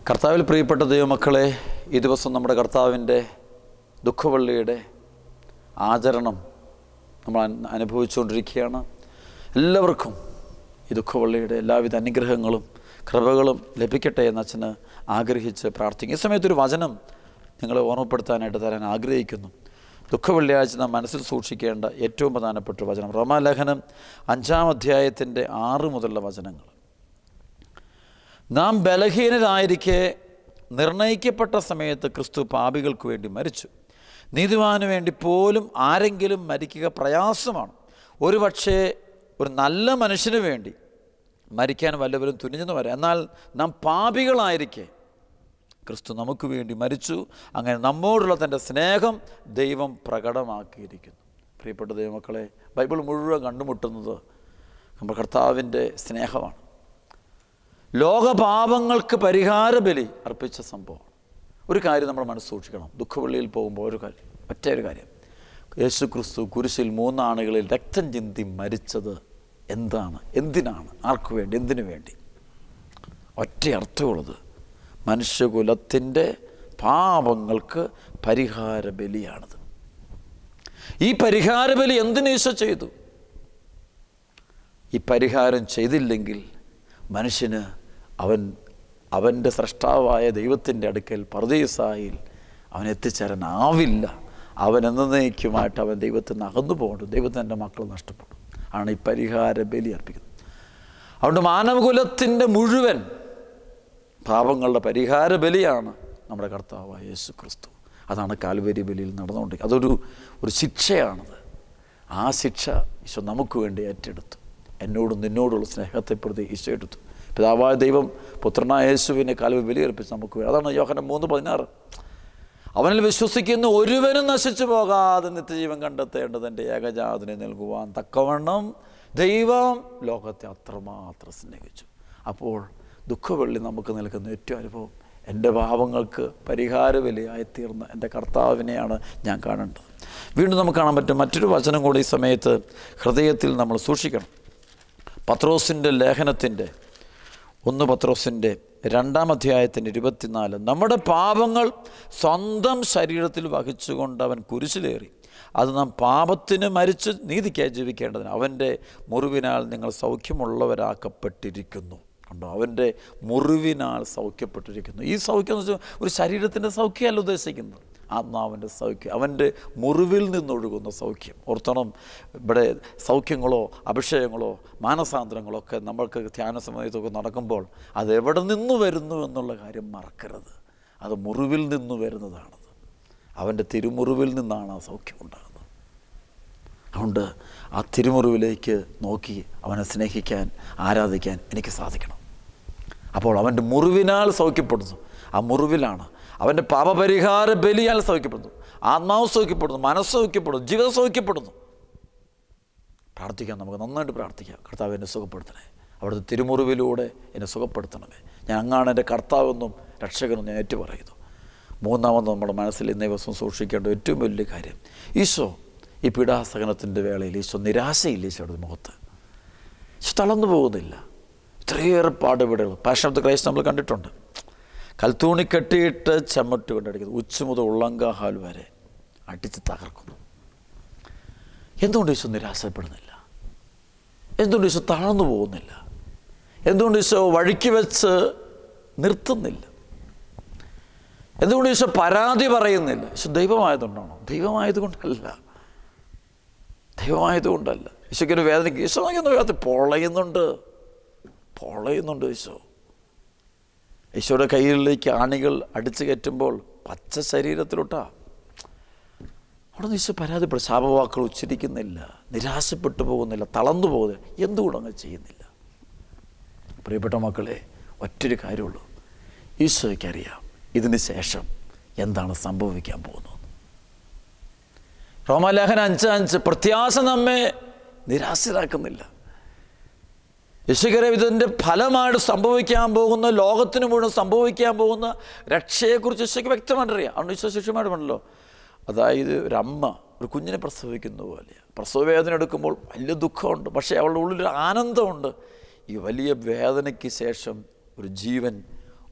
കർത്താവിൽ പ്രിയപ്പെട്ട ദൈവമക്കളെ ഈ ദിവസം നമ്മുടെ കർത്താവിൻ്റെ ദുഃഖവള്ളിയുടെ ആചരണം നമ്മൾ അൻ- അനുഭവിച്ചുകൊണ്ടിരിക്കുകയാണ് എല്ലാവർക്കും ഈ ദുഃഖവള്ളിയുടെ എല്ലാവിധ അനുഗ്രഹങ്ങളും കൃപകളും ലഭിക്കട്ടെ എന്ന് അച്ഛന് ആഗ്രഹിച്ച് പ്രാർത്ഥിക്കും ഈ സമയത്തൊരു വചനം നിങ്ങളെ ഓർമ്മപ്പെടുത്താനായിട്ട് തരാൻ ആഗ്രഹിക്കുന്നു ദുഃഖവെള്ളിയാഴ്ച നാം മനസ്സിൽ സൂക്ഷിക്കേണ്ട ഏറ്റവും പ്രധാനപ്പെട്ട ഒരു വചനം റോമാലേഖനം അഞ്ചാം അധ്യായത്തിൻ്റെ ആറ് മുതലുള്ള വചനങ്ങൾ നാം ബലഹീനരായിരിക്കെ നിർണയിക്കപ്പെട്ട സമയത്ത് ക്രിസ്തു പാപികൾക്ക് വേണ്ടി മരിച്ചു നീതിമാന് വേണ്ടി പോലും ആരെങ്കിലും മരിക്കുക പ്രയാസമാണ് ഒരുപക്ഷേ ഒരു നല്ല മനുഷ്യന് വേണ്ടി മരിക്കാൻ വല്ലവരും തുനിഞ്ഞെന്ന് വരാം എന്നാൽ നാം പാപികളായിരിക്കെ ക്രിസ്തു നമുക്ക് വേണ്ടി മരിച്ചു അങ്ങനെ നമ്മോടുള്ള തൻ്റെ സ്നേഹം ദൈവം പ്രകടമാക്കിയിരിക്കുന്നു പ്രിയപ്പെട്ട ദൈവമക്കളെ ബൈബിൾ മുഴുവൻ കണ്ടുമുട്ടുന്നത് നമ്മുടെ കർത്താവിൻ്റെ സ്നേഹമാണ് ലോകപാപങ്ങൾക്ക് പരിഹാര ബലി അർപ്പിച്ച സംഭവമാണ് ഒരു കാര്യം നമ്മൾ മനസ്സ് സൂക്ഷിക്കണം ദുഃഖവെള്ളിയിൽ പോകുമ്പോൾ ഒരു കാര്യം ഒറ്റ ഒരു കാര്യം യേശു ക്രിസ്തു കുരിശിൽ മൂന്നാളുകളിൽ രക്തം ചിന്തി മരിച്ചത് എന്താണ് എന്തിനാണ് ആർക്കു വേണ്ടി എന്തിനു വേണ്ടി ഒറ്റ അർത്ഥമുള്ളത് മനുഷ്യകുലത്തിൻ്റെ പാപങ്ങൾക്ക് പരിഹാര ബലിയാണത് ഈ പരിഹാര ബലി എന്തിനു ഈശോ ചെയ്തു ഈ പരിഹാരം ചെയ്തില്ലെങ്കിൽ മനുഷ്യന് അവൻ അവൻ്റെ സൃഷ്ടാവായ ദൈവത്തിൻ്റെ അടുക്കൽ പർദീസായിൽ അവൻ എത്തിച്ചേരാനാവില്ല അവൻ എന്നേക്കുമായിട്ട് അവൻ ദൈവത്തിൽ നിന്ന് അകന്നു പോകണം ദൈവത്തിൻ്റെ മക്കൾ നഷ്ടപ്പെടും ആണ് ഈ പരിഹാര ബലി അർപ്പിക്കുന്നത് അതുകൊണ്ട് മാനവകുലത്തിൻ്റെ മുഴുവൻ പാപങ്ങളുടെ പരിഹാര ബലിയാണ് നമ്മുടെ കർത്താവായ യേശു ക്രിസ്തു അതാണ് കാൽവരി ബലിയിൽ നടന്നുകൊണ്ടിരിക്കുന്നത് അതൊരു ഒരു ശിക്ഷയാണത് ആ ശിക്ഷ ഈശോ നമുക്ക് വേണ്ടി ഏറ്റെടുത്തു എന്നോടും നിന്നോടുള്ള സ്നേഹത്തെ പ്രതി ഈശോ എടുത്തു പിതാവായ ദൈവം പുത്രനായ യേശുവിനെ കാൽവരി ബലിയർപ്പിച്ച് നമുക്ക് വേണ്ടി അതാണ് യോഹനം മൂന്ന് പതിനാറ് അവനിൽ വിശ്വസിക്കുന്ന ഒരുവനും നശിച്ചു പോകാതെ നിത്യജീവൻ കണ്ടെത്തേണ്ടത് എൻ്റെ ഏകജാതിനെ നൽകുവാൻ തക്കവണ്ണം ദൈവം ലോകത്തെ അത്രമാത്രം സ്നേഹിച്ചു അപ്പോൾ ദുഃഖവെള്ളി നമുക്ക് നൽകുന്ന ഏറ്റവും അനുഭവം എൻ്റെ പാപങ്ങൾക്ക് പരിഹാര ബലിയായിത്തീർന്ന എൻ്റെ കർത്താവിനെയാണ് ഞാൻ കാണേണ്ടത് വീണ്ടും നമുക്ക് കാണാൻ പറ്റും മറ്റൊരു വചനം കൂടി ഈ സമയത്ത് ഹൃദയത്തിൽ നമ്മൾ സൂക്ഷിക്കണം പത്രോസിൻ്റെ ലേഖനത്തിൻ്റെ ഒന്ന് പത്രോസിൻ്റെ രണ്ടാം അധ്യായത്തിൻ്റെ ഇരുപത്തിനാല് നമ്മുടെ പാപങ്ങൾ സ്വന്തം ശരീരത്തിൽ വഹിച്ചുകൊണ്ട് അവൻ കുരിശിലേറി അത് നാം പാപത്തിന് മരിച്ച് നീതിക്കായി ജീവിക്കേണ്ടതിന് അവൻ്റെ മുറിവിനാൽ നിങ്ങൾ സൗഖ്യമുള്ളവരാക്കപ്പെട്ടിരിക്കുന്നു ഉണ്ടോ അവൻ്റെ മുറിവിനാൽ സൗഖ്യപ്പെട്ടിരിക്കുന്നു ഈ സൗഖ്യം എന്ന് വെച്ചാൽ ഒരു ശരീരത്തിൻ്റെ സൗഖ്യമല്ല ഉദ്ദേശിക്കുന്നത് ആത്മാവിൻ്റെ സൗഖ്യം അവൻ്റെ മുറിവിൽ നിന്നൊഴുകുന്ന സൗഖ്യം ഓർത്തണം ഇവിടെ സൗഖ്യങ്ങളോ അഭിഷേകങ്ങളോ മാനസാന്തരങ്ങളോ ഒക്കെ നമ്മൾക്ക് ധ്യാന സമയത്തൊക്കെ നടക്കുമ്പോൾ അത് എവിടെ നിന്ന് വരുന്നു എന്നുള്ള കാര്യം മറക്കരുത് അത് മുറിവിൽ നിന്ന് വരുന്നതാണത് അവൻ്റെ തിരുമുറിവിൽ നിന്നാണ് ആ സൗഖ്യം ഉണ്ടാകുന്നത് അതുകൊണ്ട് ആ തിരുമുറിവിലേക്ക് നോക്കി അവനെ സ്നേഹിക്കാൻ ആരാധിക്കാൻ എനിക്ക് സാധിക്കണം അപ്പോൾ അവൻ്റെ മുറിവിനാൽ സൗഖ്യപ്പെടുന്നു ആ മുറിവിലാണ് അവൻ്റെ പാപപരിഹാര ബലിയാൽ സൗഖ്യപ്പെടുന്നു ആത്മാവ് സൗഖ്യപ്പെടുന്നു മനസ്സ് സൗഖ്യപ്പെടുന്നു ജീവിതം സൗഖ്യപ്പെടുന്നു പ്രാർത്ഥിക്കാം നമുക്ക് നന്നായിട്ട് പ്രാർത്ഥിക്കാം കർത്താവ് എന്നെ സുഖപ്പെടുത്തണേ അവിടുത്തെ തിരുമുറിവിലൂടെ എന്നെ സുഖപ്പെടുത്തണമേ ഞാൻ അങ്ങാണ് എൻ്റെ കർത്താവെന്നും രക്ഷകനും ഞാൻ ഏറ്റു പറയുന്നു മൂന്നാമത് നമ്മുടെ മനസ്സിൽ ഇന്നേ ദിവസം സൂക്ഷിക്കേണ്ട ഏറ്റവും വലിയ കാര്യം ഈശോ ഈ പീഡാസഹനത്തിൻ്റെ വേളയിൽ ഈശോ നിരാശയില്ല ഈശോയുടെ മുഖത്ത് ഈശോ തളർന്നു പോകുന്നില്ല ഇത്രയേറെ പാടുപെടുകൾ പാഷൻ ഓഫ് ദ ക്രൈസ്റ്റ് നമ്മൾ കണ്ടിട്ടുണ്ട് കൽത്തൂണി കെട്ടിയിട്ട് ചമ്മട്ട് കൊണ്ടടിക്കുന്നത് ഉച്ച മുതൽ ഉള്ളങ്കാഹാൽ വരെ അടിച്ച് തകർക്കുന്നു എന്തുകൊണ്ട് ഈശോ നിരാശപ്പെടുന്നില്ല എന്തുകൊണ്ട് ഈശോ തളർന്നു പോകുന്നില്ല എന്തുകൊണ്ട് ഈശോ വഴിക്ക് വെച്ച് നിർത്തുന്നില്ല എന്തുകൊണ്ട് ഈശോ പരാതി പറയുന്നില്ല ഈശോ ദൈവമായതുകൊണ്ടാണോ ദൈവമായതുകൊണ്ടല്ല ദൈവമായതുകൊണ്ടല്ല ഈശോയ്ക്കൊരു വേദനയ്ക്ക് ഈശോ നോക്കിയൊന്ന് വേദന പൊളയുന്നുണ്ട് പൊളയുന്നുണ്ട് ഈശോ ഈശോയുടെ കയ്യിലേക്ക് ആണികൾ അടിച്ചു കയറ്റുമ്പോൾ പച്ച ശരീരത്തിലോട്ടാ അവിടെ നിന്ന് ഈശോ പരാതിപ്പെടും ശാപവാക്കുകൾ ഉച്ചരിക്കുന്നില്ല നിരാശപ്പെട്ടു പോകുന്നില്ല തളർന്നു പോകുന്നില്ല എന്തുകൊണ്ട് അങ്ങ് ചെയ്യുന്നില്ല പ്രിയപ്പെട്ട മക്കളെ ഒറ്റൊരു കാര്യമുള്ളൂ ഈശോയ്ക്ക് അറിയാം ഇതിന് ശേഷം എന്താണ് സംഭവിക്കാൻ പോകുന്നത് റോമാലേഖന അഞ്ച് അഞ്ച് പ്രത്യാശ നമ്മെ നിരാശരാക്കുന്നില്ല യശുക്കരം ഇതിൻ്റെ ഫലമായിട്ട് സംഭവിക്കാൻ പോകുന്ന ലോകത്തിന് മുഴുവൻ സംഭവിക്കാൻ പോകുന്ന രക്ഷയെക്കുറിച്ച് യശുക്ക് വ്യക്തമായിട്ട് അറിയാം അതുകൊണ്ട് ഈശോ ശിഷ്യമായിട്ട് പറഞ്ഞല്ലോ അതായത് ഒരു അമ്മ ഒരു കുഞ്ഞിനെ പ്രസവിക്കുന്ന പോലെ പ്രസവ വേദന എടുക്കുമ്പോൾ വലിയ ദുഃഖമുണ്ട് പക്ഷേ അവളുടെ ഉള്ളിലൊരു ആനന്ദമുണ്ട് ഈ വലിയ വേദനയ്ക്ക് ശേഷം ഒരു ജീവൻ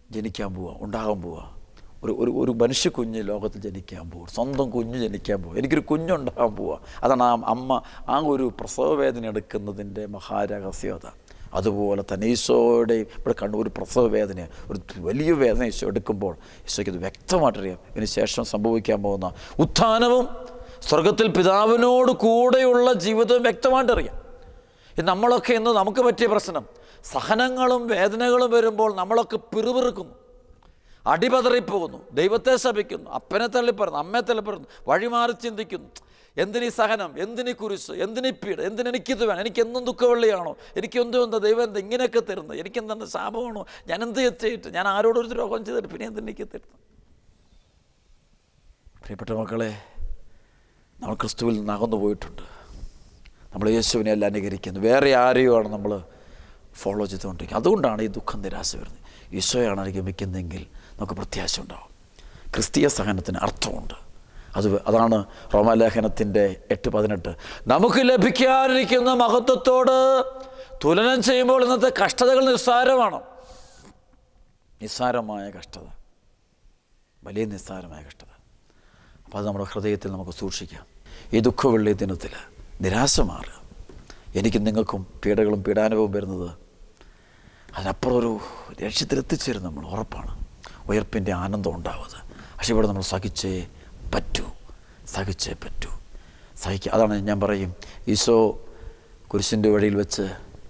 ജനിക്കാൻ പോവുക ഉണ്ടാകാൻ പോവുക ഒരു ഒരു ഒരു മനുഷ്യ കുഞ്ഞ് ലോകത്തിൽ ജനിക്കാൻ പോകും സ്വന്തം കുഞ്ഞ് ജനിക്കാൻ പോകും എനിക്കൊരു കുഞ്ഞുണ്ടാകാൻ പോവുക അതാണ് ആ അമ്മ ആ ഒരു പ്രസവ വേദന എടുക്കുന്നതിൻ്റെ മഹാരഹസ്യത അതുപോലെ തന്നെ ഈശോയുടെ ഇവിടെ കണ്ടു ഒരു പ്രസവ വേദന ഒരു വലിയ വേദന ഈശോ എടുക്കുമ്പോൾ ഈശോയ്ക്ക് ഇത് വ്യക്തമായിട്ടറിയാം ഇതിന് ശേഷം സംഭവിക്കാൻ പോകുന്ന ഉത്ഥാനവും സ്വർഗത്തിൽ പിതാവിനോട് കൂടെയുള്ള ജീവിതവും വ്യക്തമായിട്ടറിയാം ഇത് നമ്മളൊക്കെ ഇന്ന് നമുക്ക് പറ്റിയ പ്രശ്നം സഹനങ്ങളും വേദനകളും വരുമ്പോൾ നമ്മളൊക്കെ പിറുപിറുക്കുന്നു അടിപതറിപ്പോകുന്നു ദൈവത്തെ ശപിക്കുന്നു അപ്പനെ തള്ളിപ്പറയുന്നു അമ്മയെ തള്ളിപ്പറയുന്നു വഴിമാറി ചിന്തിക്കുന്നു എന്തിനീ സഹനം എന്തിനീ കുരിശ് എന്തിനീ പീഡ് എന്തിനെനിക്കിത് വേണം എനിക്ക് എന്നും ദുഃഖവെള്ളിയാണോ എനിക്ക് എന്തും എന്താ ദൈവം എന്താ ഇങ്ങനെയൊക്കെ തരുന്നത് എനിക്ക് എന്തെന്ന് ശാപമാണോ ഞാൻ എന്ത് ചെയ്തിട്ട് ഞാൻ ആരോടൊരു ദ്രോഹം ചെയ്തിട്ട് പിന്നെ എന്തിനെനിക്ക് തരുന്നത് പ്രിയപ്പെട്ട മക്കളെ നമ്മൾ ക്രിസ്തുവിൽ നിന്ന് അകന്നു പോയിട്ടുണ്ട് നമ്മൾ യേശുവിനെ അല്ല അനുകരിക്കുന്നത് വേറെ ആരെയുമാണ് നമ്മൾ ഫോളോ ചെയ്തുകൊണ്ടിരിക്കുന്നത് അതുകൊണ്ടാണ് ഈ ദുഃഖം നിരാശ വരുന്നത് ഈശോയാണ് അനുഗമിക്കുന്നതെങ്കിൽ നമുക്ക് പ്രത്യാശ ഉണ്ടാവും ക്രിസ്തീയ സഹനത്തിന് അർത്ഥമുണ്ട് അത് അതാണ് റോമാലേഖനത്തിൻ്റെ എട്ട് പതിനെട്ട് നമുക്ക് ലഭിക്കാനിരിക്കുന്ന മഹത്വത്തോട് തുലനം ചെയ്യുമ്പോൾ ഇന്നത്തെ കഷ്ടതകൾ നിസ്സാരമാണ് നിസ്സാരമായ കഷ്ടത വലിയ നിസ്സാരമായ കഷ്ടത അപ്പോൾ അത് നമ്മുടെ ഹൃദയത്തിൽ നമുക്ക് സൂക്ഷിക്കാം ഈ ദുഃഖവെള്ളി ദിനത്തിൽ നിരാശ മാറുക എനിക്കും നിങ്ങൾക്കും പീഡകളും പീഡാനുഭവം വരുന്നത് അതിനപ്പുറം ഒരു ലക്ഷ്യത്തിലെത്തിച്ചേരും നമ്മൾ ഉറപ്പാണ് ഉയർപ്പിൻ്റെ ആനന്ദം ഉണ്ടാവുന്നത് പക്ഷെ ഇവിടെ നമ്മൾ സഹിച്ചേ പറ്റൂ സഹിച്ചേ പറ്റൂ സഹിക്കുക അതാണ് ഞാൻ പറയും ഈശോ കുരിശിൻ്റെ വഴിയിൽ വെച്ച്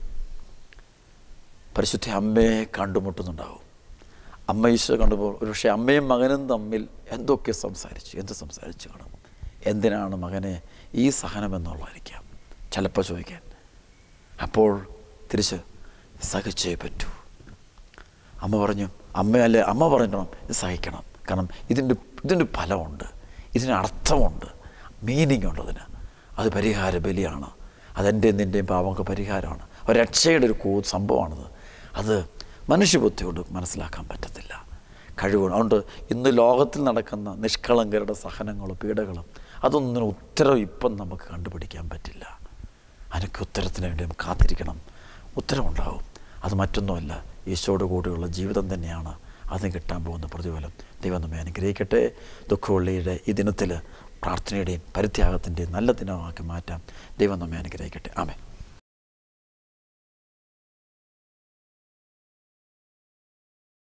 പരിശുദ്ധ അമ്മയെ കണ്ടുമുട്ടുന്നുണ്ടാവും അമ്മ ഈശോ കണ്ടുമ്പോൾ ഒരു പക്ഷേ അമ്മയും മകനും തമ്മിൽ എന്തൊക്കെ സംസാരിച്ചു എന്ത് സംസാരിച്ചു കാണും എന്തിനാണ് മകനെ ഈ സഹനം എന്നുള്ളതായിരിക്കാം ചിലപ്പോൾ ചോദിക്കാൻ അപ്പോൾ തിരിച്ച് സഹിച്ചേ പറ്റൂ അമ്മ പറഞ്ഞു അമ്മയല്ലേ അമ്മ പറയണം ഇത് സഹിക്കണം കാരണം ഇതിൻ്റെ ഇതിൻ്റെ ഫലമുണ്ട് ഇതിന് അർത്ഥമുണ്ട് മീനിങ് ഉണ്ട് അതിന് അത് പരിഹാര ബലിയാണ് അതെൻ്റെയും നിൻ്റെയും പാവങ്ങൾക്ക് പരിഹാരമാണ് ഒരു രക്ഷയുടെ ഒരു കൂ സംഭവമാണത് അത് മനുഷ്യബുദ്ധി കൊണ്ട് മനസ്സിലാക്കാൻ പറ്റത്തില്ല കഴിവുണ്ട് അതുകൊണ്ട് ഇന്ന് ലോകത്തിൽ നടക്കുന്ന നിഷ്കളങ്കരുടെ സഹനങ്ങളും പീഡകളും അതൊന്നിനും ഉത്തരം ഇപ്പം നമുക്ക് കണ്ടുപിടിക്കാൻ പറ്റില്ല അതിനൊക്കെ ഉത്തരത്തിന് വേണ്ടി നമുക്ക് കാത്തിരിക്കണം ഉത്തരമുണ്ടാവും അത് മറ്റൊന്നുമല്ല ഈശോയുടെ കൂടെയുള്ള ജീവിതം തന്നെയാണ് അതിന് കിട്ടാൻ പോകുന്ന പ്രതിഫലം ദൈവം നമ്മെ അനുഗ്രഹിക്കട്ടെ ദുഃഖവള്ളിയുടെ ഈ ദിനത്തിൽ പ്രാർത്ഥനയുടെയും പരിത്യാഗത്തിൻ്റെയും നല്ല ദിനമാക്കി മാറ്റാം ദൈവം നമ്മെ അനുഗ്രഹിക്കട്ടെ ആമേ